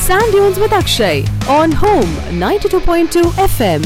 Sand Dunes with Akshay on Home 92.2 FM.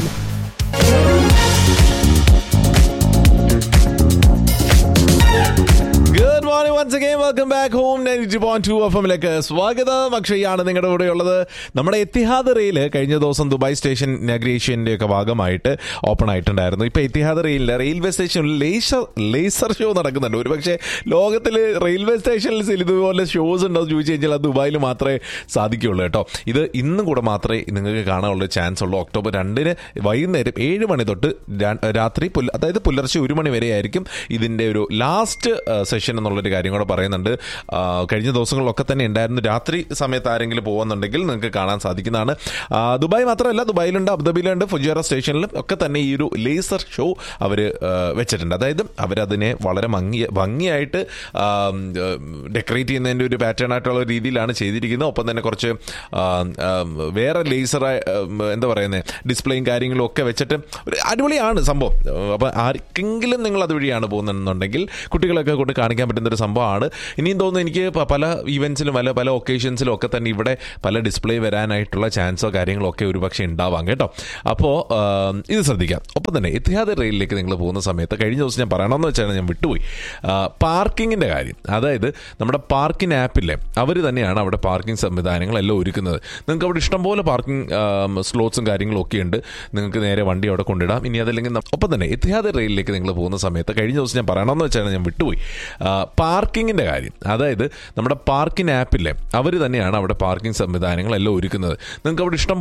Good morning once again welcome back home ninety point two എഫ് എമ്മിലേക്ക് സ്വാഗതം അക്ഷയാണ് നിങ്ങളുടെ കൂടെ ഉള്ളത് നമ്മുടെ എത്തിഹാദ് റെയിൽ കഴിഞ്ഞ ദിവസം ദുബായ് സ്റ്റേഷൻ ഇനാഗ്രേഷന്റെ ഒക്കെ ഭാഗമായിട്ട് ഓപ്പൺ ആയിട്ടുണ്ടായിരുന്നു ഇപ്പൊ എത്തിഹാദ് റെയിലിലെ റെയിൽവേ സ്റ്റേഷനിൽ ലേസർ ലേസർ ഷോ നടക്കുന്നുണ്ട് ഒരുപക്ഷെ ലോകത്തിൽ റെയിൽവേ സ്റ്റേഷനിൽ ഇതുപോലെ ഷോസ് ഉണ്ടോ എന്ന് ചോദിച്ചു കഴിഞ്ഞാൽ അത് ദുബായിൽ മാത്രമേ സാധിക്കുകയുള്ളൂ കേട്ടോ ഇത് ഇന്നും കൂടെ മാത്രമേ നിങ്ങൾക്ക് കാണാനുള്ള ചാൻസ് ഉള്ളൂ ഒക്ടോബർ രണ്ടിന് വൈകുന്നേരം ഏഴ് മണി തൊട്ട് രാ- രാത്രി പുല- അതായത് പുലർച്ചെ ഒരു മണി വരെ ആയിരിക്കും ഇതിന്റെ ഒരു ലാസ്റ്റ് സെഷൻ എന്നുള്ളൊരു കാര്യം കൂടെ പറയുന്നുണ്ട് ആ, കഴിഞ്ഞ ദിവസങ്ങളിലൊക്കെ തന്നെ ഉണ്ടായിരുന്നു രാത്രി സമയത്ത് ആരെങ്കിലും പോകുന്നുണ്ടെങ്കിൽ നിങ്ങൾക്ക് കാണാൻ സാധിക്കുന്നതാണ് ആ, ദുബായ് മാത്രമല്ല ദുബായിലുണ്ട് അബുദാബിയിലുണ്ട് ഫുജിയറ സ്റ്റേഷനിലും ഒക്കെ തന്നെ ഈ ഒരു ലേസർ ഷോ അവർ വെച്ചിട്ടുണ്ട് അതായത് അവരതിനെ വളരെ ഭംഗി ഭംഗിയായിട്ട് ഡെക്കറേറ്റ് ചെയ്യുന്നതിൻ്റെ ഒരു പാറ്റേൺ ആയിട്ടുള്ള രീതിയിലാണ് ചെയ്തിരിക്കുന്നത് ഒപ്പം തന്നെ കുറച്ച് ആ, ആ, വേറെ ലേസർ എന്താ പറയുന്നത് ഡിസ്പ്ലേയും കാര്യങ്ങളും ഒക്കെ വെച്ചിട്ട് ഒരു അടിപൊളിയാണ് സംഭവം അപ്പോൾ ആർക്കെങ്കിലും നിങ്ങൾ അതുവഴിയാണ് പോകുന്നുണ്ടെങ്കിൽ കുട്ടികളൊക്കെ കൊണ്ട് കാണിക്കാൻ പറ്റുന്ന ഒരു സംഭവമാണ് ഇനിയും തോന്നുന്നു എനിക്ക് പ- പല ഈവൻസിലും പല പല ഒക്കേഷൻസിലും ഒക്കെ തന്നെ ഇവിടെ പല ഡിസ്പ്ലേ വരാനായിട്ടുള്ള ചാൻസോ കാര്യങ്ങളോ ഒക്കെ ഒരുപക്ഷെ ഉണ്ടാവാം കേട്ടോ അപ്പോൾ ഇത് ശ്രദ്ധിക്കാം ഒപ്പം തന്നെ എത്തിഹാദ് റെയിലിലേക്ക് നിങ്ങൾ പോകുന്ന സമയത്ത് കഴിഞ്ഞ ദിവസം ഞാൻ പറയണമെന്ന് വെച്ചാൽ ഞാൻ വിട്ടുപോയി പാർക്കിങ്ങിൻ്റെ കാര്യം അതായത് നമ്മുടെ പാർക്കിംഗ് ആപ്പില്ലേ അവർ തന്നെയാണ് അവിടെ പാർക്കിംഗ് സംവിധാനങ്ങളെല്ലാം ഒരുക്കുന്നത് നിങ്ങൾക്ക് അവിടെ ഇഷ്ടംപോലെ പാർക്കിംഗ് സ്ലോട്ട്സും കാര്യങ്ങളും ഒക്കെ ഉണ്ട് നിങ്ങൾക്ക് നേരെ വണ്ടി അവിടെ കൊണ്ടിടാം ഇനി അതല്ലെങ്കിൽ ന- ഒപ്പം തന്നെ എത്തിഹാദ് റെയിലിലേക്ക് നിങ്ങൾ പോകുന്ന സമയത്ത് കഴിഞ്ഞ ദിവസം ഞാൻ പറയണമെന്ന് വെച്ചാൽ ഞാൻ വിട്ടുപോയി പാർക്കിങ്ങിൻ്റെ കാര്യം അതായത് നമ്മുടെ പാർക്കിംഗ് ആപ്പില്ലേ അവർ തന്നെയാണ് അവിടെ പാർക്കിംഗ് സംവിധാനങ്ങളെല്ലാം ഒരുക്കുന്നത് നിങ്ങൾക്ക് അവിടെ ഇഷ്ടം